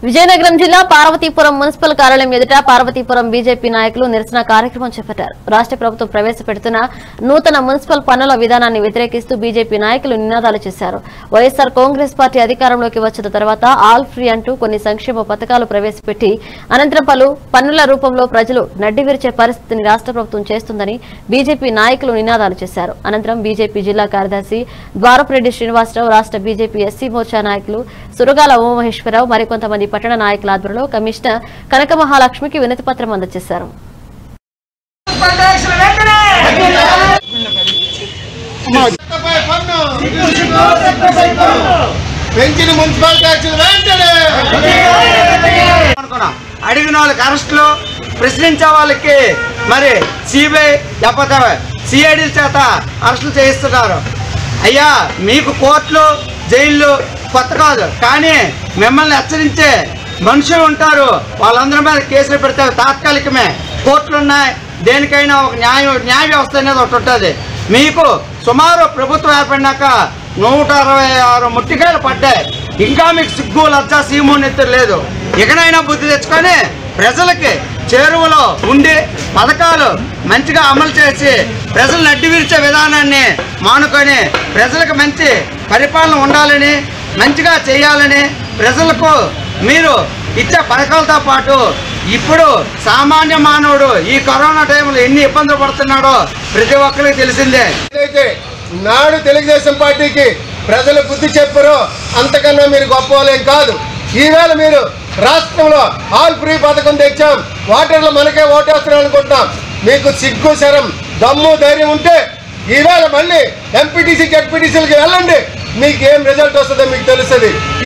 విజయనగరం జిల్లా పార్వతీపురం మున్సిపల్ కార్యాలయం ఎదుట పార్వతీపురం బీజేపీ నాయకులు నిరసన కార్యక్రమం చేపట్టారు రాష్ట్ర ప్రభుత్వం ప్రవేశపెడుతున్న నూతన మున్సిపల్ పన్నుల విధానాన్ని వ్యతిరేకిస్తూ బీజేపీ నాయకులు నినాదాలు చేశారు వైఎస్సార్ కాంగ్రెస్ పార్టీ అధికారంలోకి వచ్చిన తర్వాత ఆల్ ఫ్రీ అంటూ కొన్ని సంక్షేమ పథకాలు ప్రవేశపెట్టి అనంతరం పలు పన్నుల రూపంలో ప్రజలు నడ్డి విరిచే పరిస్థితిని రాష్ట్ర ప్రభుత్వం చేస్తుందని బీజేపీ నాయకులు నినాదాలు చేశారు అనంతరం బీజేపీ జిల్లా కార్యదర్శి ద్వారపురెడ్డి శ్రీనివాసరావు రాష్ట్ర బీజేపీ ఎస్సీ మోర్చా నాయకులు సురగాల ఉమామహేశ్వరరావు మరికొంతమంది పట్టణ నాయకుల ఆధ్వర్యంలో కమిషనర్ కనక మహాలక్ష్మికి వినతి పత్రం అందజేశారు చెత్తపై పన్ను పెంచిన మున్సిపల్ ట్యాక్సులు వెంటనే అనుకున్నాం అడిగిన వాళ్ళకి అరెస్టులు ప్రశ్నించే వాళ్ళకి మరి సిబిఐ లేకపోతే సిఐడి చేత అరెస్టులు చేయిస్తున్నారు అయ్యా మీకు కోర్టులు జైళ్ళు కొత్త కాదు కానీ మిమ్మల్ని హెచ్చరించే మనుషులు ఉంటారు వాళ్ళందరి మీద కేసులు పెడితే తాత్కాలికమే కోర్టులు ఉన్నాయి దేనికైనా ఒక న్యాయ న్యాయ వ్యవస్థ అనేది ఒకటి ఉంటుంది మీకు సుమారు ప్రభుత్వం ఏర్పడినాక నూట అరవై ఆరు ముట్టికాయలు పడ్డాయి ఇంకా మీకు సిగ్గు లజ్జ సీము నెత్తురు లేదు ఇకనైనా బుద్ధి తెచ్చుకొని ప్రజలకి చేరువలో ఉండి పథకాలు మంచిగా అమలు చేసి ప్రజలను అడ్డు విరిచే విధానాన్ని మానుకొని ప్రజలకు మంచి పరిపాలన ఉండాలని మంచిగా చేయాలని ప్రజలకు మీరు ఇచ్చే పథకాలతో పాటు ఇప్పుడు సామాన్య మానవుడు ఈ కరోనా టైంలో ఎన్ని ఇబ్బందులు పడుతున్నాడో ప్రతి ఒక్కరికి తెలిసిందే ఏదైతే నాడు తెలుగుదేశం పార్టీకి ప్రజలు బుద్ధి చెప్పారో అంతకన్నా మీరు గొప్ప వాళ్ళేం కాదు ఈవేళ మీరు రాష్ట్రంలో ఆల్ ఫ్రీ పథకం తెచ్చాం వాటర్లో మనకే ఓటేస్తున్నాం అనుకుంటున్నాం మీకు సిగ్గు శరం దమ్ము ధైర్యం ఉంటే ఈవేళ మళ్ళీ ఎంపీటీసీ జడ్పీటీసీలకి వెళ్ళండి మీకు ఏం రిజల్ట్ వస్తుందో మీకు తెలుస్తుంది